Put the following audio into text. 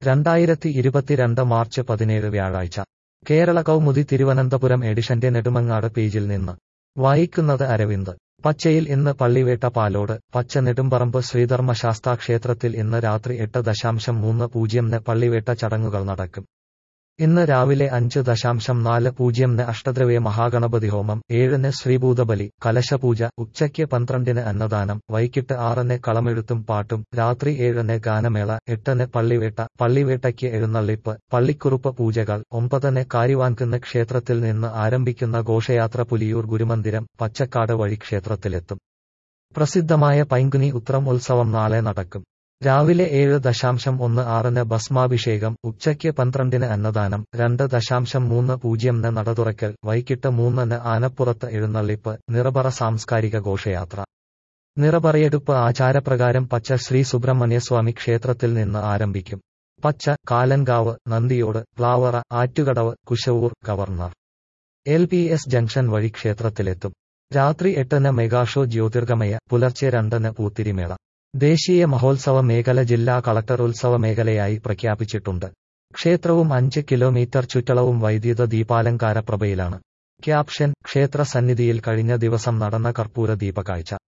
രണ്ടായിരത്തി ഇരുപത്തിരണ്ട് മാർച്ച് പതിനേഴ് വ്യാഴാഴ്ച കേരള കൗമുദി തിരുവനന്തപുരം എഡിഷന്റെ നെടുമങ്ങാട് പേജിൽ നിന്ന് വായിക്കുന്നത് അരവിന്ദ് പച്ചയിൽ ഇന്ന് പള്ളിവേട്ട പാലോട് പച്ച നെടുമ്പറമ്പ് ശ്രീധർമ്മ ശാസ്താ ക്ഷേത്രത്തിൽ ഇന്ന് രാത്രി എട്ട് ദശാംശം മൂന്ന് പൂജ്യംന് പള്ളിവേട്ട ചടങ്ങുകൾ നടക്കും ഇന്ന് രാവിലെ അഞ്ച് ദശാംശം നാല് പൂജ്യംന് അഷ്ടദ്രവ്യ മഹാഗണപതി ഹോമം ഏഴിന് ശ്രീഭൂതബലി കലശപൂജ ഉച്ചയ്ക്ക് പന്ത്രണ്ടിന് അന്നദാനം വൈകിട്ട് ആറിന് കളമെഴുത്തും പാട്ടും രാത്രി ഏഴിന് ഗാനമേള എട്ടിന് പള്ളിവേട്ട പള്ളിവേട്ടയ്ക്ക് എഴുന്നള്ളിപ്പ് പള്ളിക്കുറുപ്പ് പൂജകൾ ഒമ്പതിന് കാരിവാൻകുന്ന് ക്ഷേത്രത്തിൽ നിന്ന് ആരംഭിക്കുന്ന ഘോഷയാത്ര പുലിയൂർ ഗുരുമന്ദിരം പച്ചക്കാട് വഴി ക്ഷേത്രത്തിലെത്തും പ്രസിദ്ധമായ പൈങ്കുനി ഉത്രം ഉത്സവം നാളെ നടക്കും രാവിലെ ഏഴ് ദശാംശം ഒന്ന് ആറിന് ഭസ്മാഭിഷേകം ഉച്ചയ്ക്ക് പന്ത്രണ്ടിന് അന്നദാനം രണ്ട് ദശാംശം മൂന്ന് പൂജ്യംന് നടതുറക്കൽ വൈകിട്ട് മൂന്നിന് ആനപ്പുറത്ത് എഴുന്നള്ളിപ്പ് നിറപറ സാംസ്കാരിക ഘോഷയാത്ര നിറപറയെടുപ്പ് ആചാരപ്രകാരം പച്ച ശ്രീ സുബ്രഹ്മണ്യസ്വാമി ക്ഷേത്രത്തിൽ നിന്ന് ആരംഭിക്കും പച്ച Kalankavu Nandiyode Plavara Attukadavu Kushavoor governor L P S junction വഴി ക്ഷേത്രത്തിലെത്തും രാത്രി എട്ടിന് മെഗാഷോ ജ്യോതിർഗമയ പുലർച്ചെ രണ്ടിന് പൂത്തിരിമേള ദേശീയ മഹോത്സവ മേഖല ജില്ലാ കളക്ടർ ഉത്സവ മേഖലയായി പ്രഖ്യാപിച്ചിട്ടുണ്ട് ക്ഷേത്രവും അഞ്ച് കിലോമീറ്റർ ചുറ്റളവും വൈദ്യുത ദീപാലങ്കാര പ്രഭയിലാണ് ക്യാപ്ഷൻ ക്ഷേത്ര സന്നിധിയിൽ കഴിഞ്ഞ ദിവസം നടന്ന കർപ്പൂര ദീപകാഴ്ച